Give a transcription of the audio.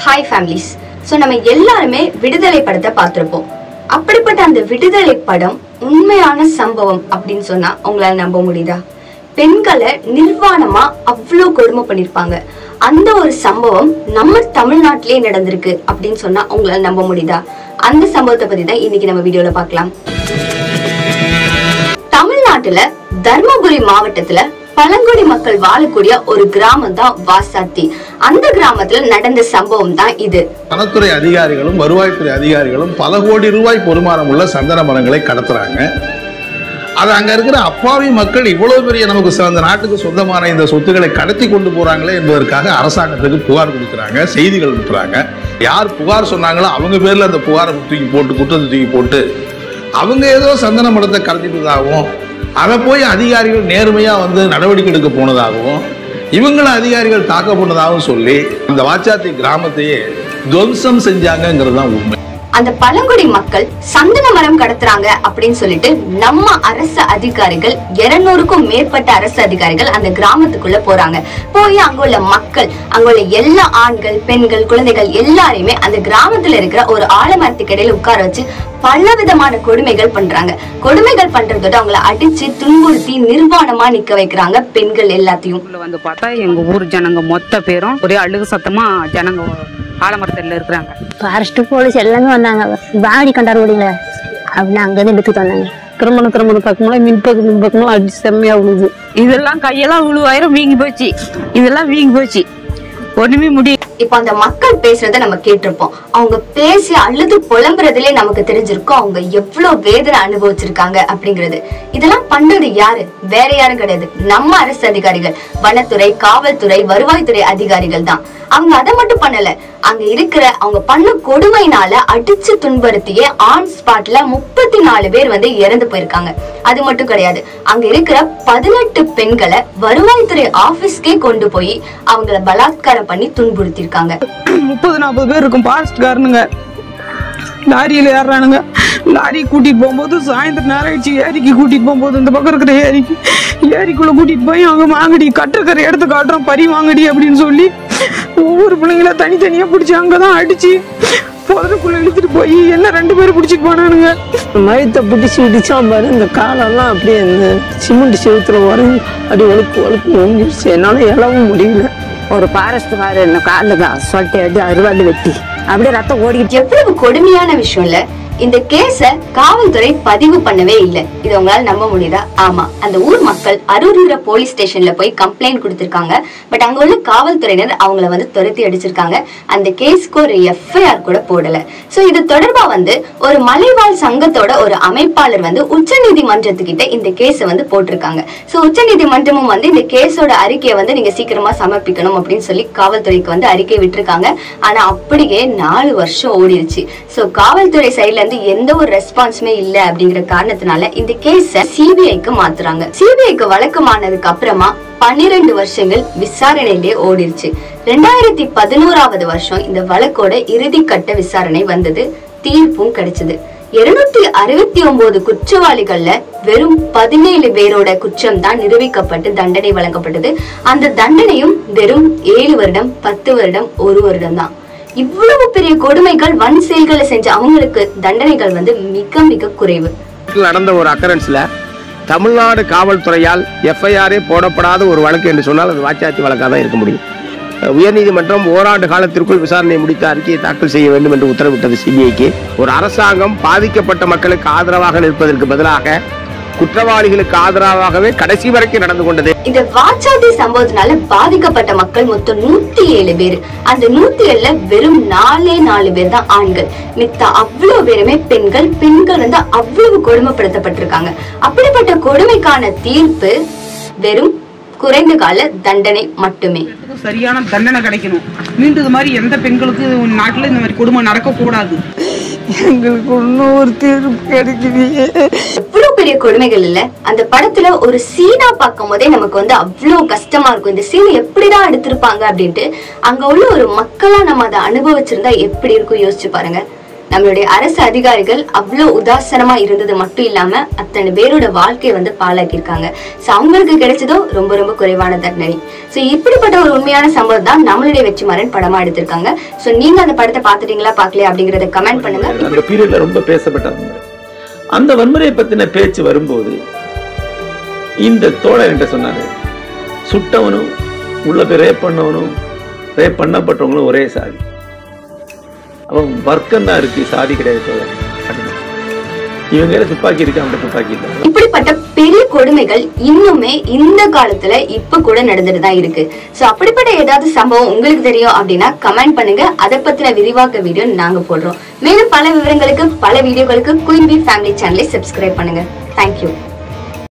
Hi families so நம்ம எல்லாருமே விடுதலை படத்தை பார்த்துருப்போம் அப்படிப்பட்ட அந்த விடுதலை படம் உண்மையான சம்பவம் அப்படின்னு சொன்னா உங்களால நம்ப முடியுதா பெண்களை நிர்வாணமா அவ்வளோ கொடுமை பண்ணிருப்பாங்க அந்த ஒரு சம்பவம் நம்ம தமிழ்நாட்டிலே நடந்திருக்கு அப்படின்னு சொன்னா உங்களால நம்ப முடியுதா அந்த சம்பவத்தை பத்தி தான் இன்னைக்கு நம்ம வீடியோல பார்க்கலாம் தமிழ்நாட்டுல தர்மபுரி மாவட்டத்துல பழங்குடி மக்கள் வாழக்கூடிய ஒரு கிராமம் தான் வாசாத்தி அந்த கிராமத்துல நடந்த சம்பவம் தான் இது வனத்துறை அதிகாரிகளும் வருவாய்த்துறை அதிகாரிகளும் பல கோடி ரூபாய் பொறுமானம் உள்ள சந்தன மரங்களை கடத்துறாங்க அது அங்க இருக்கிற அப்பாவி மக்கள் இவ்வளவு பெரிய நமக்கு சொ- அந்த நாட்டுக்கு சொந்தமான இந்த சொத்துக்களை கடத்தி கொண்டு போறாங்களே என்பதற்காக அரசாங்கத்துக்கு புகார் கொடுக்குறாங்க செய்திகள் அனுப்புறாங்க யார் புகார் சொன்னாங்களோ அவங்க பேர்ல அந்த புகாரை தூக்கி போட்டு குற்றத்தை தூக்கி போட்டு அவங்க ஏதோ சந்தன மரத்தை கடத்திட்டதாகவும் அதை போய் அதிகாரிகள் நேர்மையா வந்து நடவடிக்கை எடுக்க போனதாகவும் இவங்கள அதிகாரிகள் தாக்க போனதாகவும் சொல்லி இந்த வாச்சாத்தி கிராமத்தையே துவம்சம் செஞ்சாங்கங்கிறது தான் உண்மை அந்த பழங்குடி மக்கள் சந்தன மரம் கடத்துறாங்க அப்படின்னு சொல்லிட்டு நம்ம அரசு அதிகாரிகள் இருநூறுக்கும் மேற்பட்ட அரசு அதிகாரிகள் அந்த கிராமத்துக்குள்ள போறாங்க போய் அங்க உள்ள மக்கள் அங்க உள்ள எல்லா ஆண்கள் பெண்கள் குழந்தைகள் எல்லாரையுமே அந்த கிராமத்துல இருக்கிற ஒரு ஆலமரத்துக்கு இடையில உட்கார வச்சு பல விதமான கொடுமைகள் பண்றாங்க கொடுமைகள் பண்றதோட அவங்கள அடிச்சு துன்புறுத்தி நிர்வாணமா நிக்க வைக்கிறாங்க பெண்கள் எல்லாத்தையும் உள்ள வந்து பார்த்தா எங்க ஊர் ஜனங்க மொத்த பேரும் ஒரே அழுகு சத்தமா ஜனங்க ஆலமரத்துல இருக்கிறாங்க ஃபாரஸ்ட் போலீஸ் எல்லாமே வந்தாங்க வாடி கண்டார் ஓடிங்கள அப்படின்னு அங்கேருந்து எடுத்துட்டு வந்தாங்க திருமணம் திருமணம் பக்கமெல்லாம் மின் பக்கம் மின் பக்கமெல்லாம் அடி செம்மையா விழுது இதெல்லாம் கையெல்லாம் விழுவாயிரம் வீங்கி போச்சு இதெல்லாம் வீங்கி போச்சு ஒண்ணுமே முடியும் இப்ப அந்த மக்கள் பேசுறத நம்ம கேட்டிருப்போம் அவங்க பேசி அழுது புலம்புறதுலே நமக்கு தெரிஞ்சிருக்கும் அவங்க எவ்வளவு வேதனை அனுபவிச்சிருக்காங்க அப்படிங்கிறது இதெல்லாம் பண்றது யாரு வேற யாரும் கிடையாது நம்ம அரசு அதிகாரிகள் வனத்துறை காவல்துறை வருவாய்த்துறை அதிகாரிகள் தான் அவங்க அதை மட்டும் பண்ணல அங்க இருக்கிற அவங்க பண்ண கொடுமையினால அடிச்சு துன்புறுத்தியே ஆன் ஸ்பாட்ல முப்பத்தி நாலு பேர் வந்து இறந்து போயிருக்காங்க அது மட்டும் கிடையாது அங்க இருக்கிற பதினெட்டு பெண்களை வருவாய்த்துறை ஆபீஸ்க்கே கொண்டு போய் அவங்கள பலாத்காரம் பண்ணி துன்புறுத்திருக்காங்க முப்பது நாற்பது பேர் இருக்கும் ஃபாரஸ்ட்காரனுங்க லாரியில் ஏறுறானுங்க லாரி கூட்டிட்டு போகும்போது சாயந்தரம் நேரம் ஆயிடுச்சு ஏரிக்கு கூட்டிட்டு போகும்போது இந்த பக்கம் இருக்கிற ஏரிக்கு ஏரிக்குள்ள கூட்டிட்டு போய் அவங்க வாங்கடி கட்டுருக்கிற இடத்த காட்டுறோம் பறி வாங்கடி அப்படின்னு சொல்லி ஒவ்வொரு பிள்ளைங்கள தனித்தனியா பிடிச்சி அங்கதான் அடிச்சு புதருக்குள்ள இழுத்துட்டு போய் என்ன ரெண்டு பேரும் பிடிச்சிட்டு போனானுங்க மயத்தை பிடிச்சி இடிச்சான் பாரு இந்த காலெல்லாம் அப்படியே இந்த சிமெண்ட் செவுத்துல உறங்கி அப்படி ஒழுப்பு ஒழுப்பு ஒங்கிடுச்சு என்னால எழவும் முடியல ஒரு ஃபாரஸ்ட் பாரு இந்த காலில் தான் சொல்லிட்டு எடுத்து அறுவாடு வெட்டி அப்படியே ரத்தம் ஓடிக்கிட்டு எவ்வளவு கொடுமையான விஷயம் இல்ல இந்த கேஸ காவல்துறை பதிவு பண்ணவே இல்ல இது உங்களால நம்ப முடியுதா ஆமா அந்த ஊர் மக்கள் அரூர்ங்கிற போலீஸ் ஸ்டேஷன்ல போய் கம்ப்ளைண்ட் கொடுத்திருக்காங்க பட் அங்க உள்ள காவல்துறையினர் அவங்கள வந்து துரத்தி அடிச்சிருக்காங்க அந்த கேஸ்க்கு ஒரு எஃப்ஐஆர் கூட போடல சோ இது தொடர்பா வந்து ஒரு மலைவாழ் சங்கத்தோட ஒரு அமைப்பாளர் வந்து உச்சநீதிமன்றத்துக்கிட்ட இந்த கேஸ வந்து போட்டிருக்காங்க சோ உச்சநீதிமன்றமும் வந்து இந்த கேஸோட அறிக்கையை வந்து நீங்க சீக்கிரமா சமர்ப்பிக்கணும் அப்படின்னு சொல்லி காவல்துறைக்கு வந்து அறிக்கை விட்டிருக்காங்க ஆனா அப்படியே நாலு வருஷம் ஓடிடுச்சு சோ காவல்துறை சைடுல இருந்து எந்த ஒரு ரெஸ்பான்ஸுமே இல்ல அப்படிங்கிற காரணத்தினால இந்த கேஸ சிபிஐக்கு மாத்துறாங்க சிபிஐக்கு வழக்கமானதுக்கு அப்புறமா பன்னிரெண்டு வருஷங்கள் விசாரணையிலே ஓடிடுச்சு ரெண்டாயிரத்தி பதினோராவது வருஷம் இந்த வழக்கோட இறுதிக்கட்ட விசாரணை வந்தது தீர்ப்பும் கிடைச்சது இருநூத்தி அறுபத்தி ஒன்பது குற்றவாளிகள்ல வெறும் பதினேழு பேரோட குற்றம் தான் நிரூபிக்கப்பட்டு தண்டனை வழங்கப்பட்டது அந்த தண்டனையும் வெறும் ஏழு வருடம் பத்து வருடம் ஒரு வருடம் தான் இவ்வளவு பெரிய கொடுமைகள் வன் செயல்களை செஞ்ச அவங்களுக்கு தண்டனைகள் வந்து மிக மிக குறைவு நடந்த ஒரு அக்கரன்ஸ்ல தமிழ்நாடு காவல்துறையால் எஃப்ஐஆரே போடப்படாத ஒரு வழக்கு என்று சொன்னால் அது வாச்சாத்தி வழக்காக தான் இருக்க முடியும் உயர்நீதிமன்றம் ஓராண்டு காலத்திற்குள் விசாரணை முடித்து அறிக்கையை தாக்கல் செய்ய வேண்டும் என்று உத்தரவிட்டது சிபிஐக்கு ஒரு அரசாங்கம் பாதிக்கப்பட்ட மக்களுக்கு ஆதரவாக நிற்பதற்கு பதிலாக குற்றவாளிகளுக்கு ஆதரவாகவே கடைசி வரைக்கும் நடந்து கொண்டது இந்த வாச்சாதி சம்பவத்தினால பாதிக்கப்பட்ட மக்கள் மொத்தம் நூத்தி ஏழு பேர் அந்த நூத்தி ஏழுல வெறும் நாலே நாலு பேர் தான் ஆண்கள் மித்த அவ்வளவு பேருமே பெண்கள் பெண்கள் வந்து அவ்வளவு கொடுமைப்படுத்தப்பட்டிருக்காங்க அப்படிப்பட்ட கொடுமைக்கான தீர்ப்பு வெறும் குறைந்த கால தண்டனை மட்டுமே எல்லாத்துக்கும் சரியான தண்டனை கிடைக்கணும் மீண்டும் இது மாதிரி எந்த பெண்களுக்கு நாட்டுல இந்த மாதிரி கொடுமை நடக்கக்கூடாது எங்களுக்கு ஒன்றும் ஒரு தீர்வு கிடைக்கலையே எவ்வளவு பெரிய கொடுமைகள் இல்ல அந்த படத்துல ஒரு சீனா பார்க்கும் போதே நமக்கு வந்து அவ்வளவு கஷ்டமா இருக்கும் இந்த சீன் எப்படிதான் எடுத்திருப்பாங்க அப்படின்ட்டு அங்க உள்ள ஒரு மக்களா நம்ம அதை அனுபவிச்சிருந்தா எப்படி இருக்கும் யோசிச்சு பாருங்க நம்மளுடைய அரசு அதிகாரிகள் அவ்வளவு உதாசனமா இருந்தது மட்டும் இல்லாம அத்தனை பேரோட வாழ்க்கையை வந்து பாழாக்கியிருக்காங்க சோ அவங்களுக்கு கிடைச்சதோ ரொம்ப ரொம்ப குறைவான தண்டனை சோ இப்படிப்பட்ட ஒரு உண்மையான சம்பவம் தான் நம்மளுடைய வெற்றிமாறன் படமா எடுத்திருக்காங்க சோ நீங்க அந்த படத்தை பாத்துட்டீங்களா பாக்கலையா அப்படிங்கறத கமெண்ட் பண்ணுங்க அந்த பீரியட்ல ரொம்ப பேசப்பட்டாங்க அந்த வன்முறையை பத்தின பேச்சு வரும்போது இந்த தோழர் என்கிட்ட சொன்னாரு சுட்டவனும் உள்ள போய் ரேப் பண்ணவனும் ரேப் பண்ணப்பட்டவங்களும் ஒரே சாதி அவன் வர்க்கம் தான் இருக்கு சாதி கிடையாது தோழர் அப்படின்னு. இவங்க கையில துப்பாக்கி இருக்கு அவன்கிட்ட துப்பாக்கி இல்லை இப்படிப்பட்ட பெரிய கொடுமைகள் இன்னுமே இந்த காலத்துல இப்ப கூட நடந்துட்டு தான் இருக்கு சோ அப்படிப்பட்ட ஏதாவது சம்பவம் உங்களுக்கு தெரியும் அப்படின்னா கமெண்ட் பண்ணுங்க அதை பத்தின விரிவாக்க வீடியோ நாங்க போடுறோம் மேலும் பல விவரங்களுக்கு பல வீடியோகளுக்கு குயின் பி ஃபேமிலி சேனலை சப்ஸ்கிரைப் பண்ணுங்க தேங்க்யூ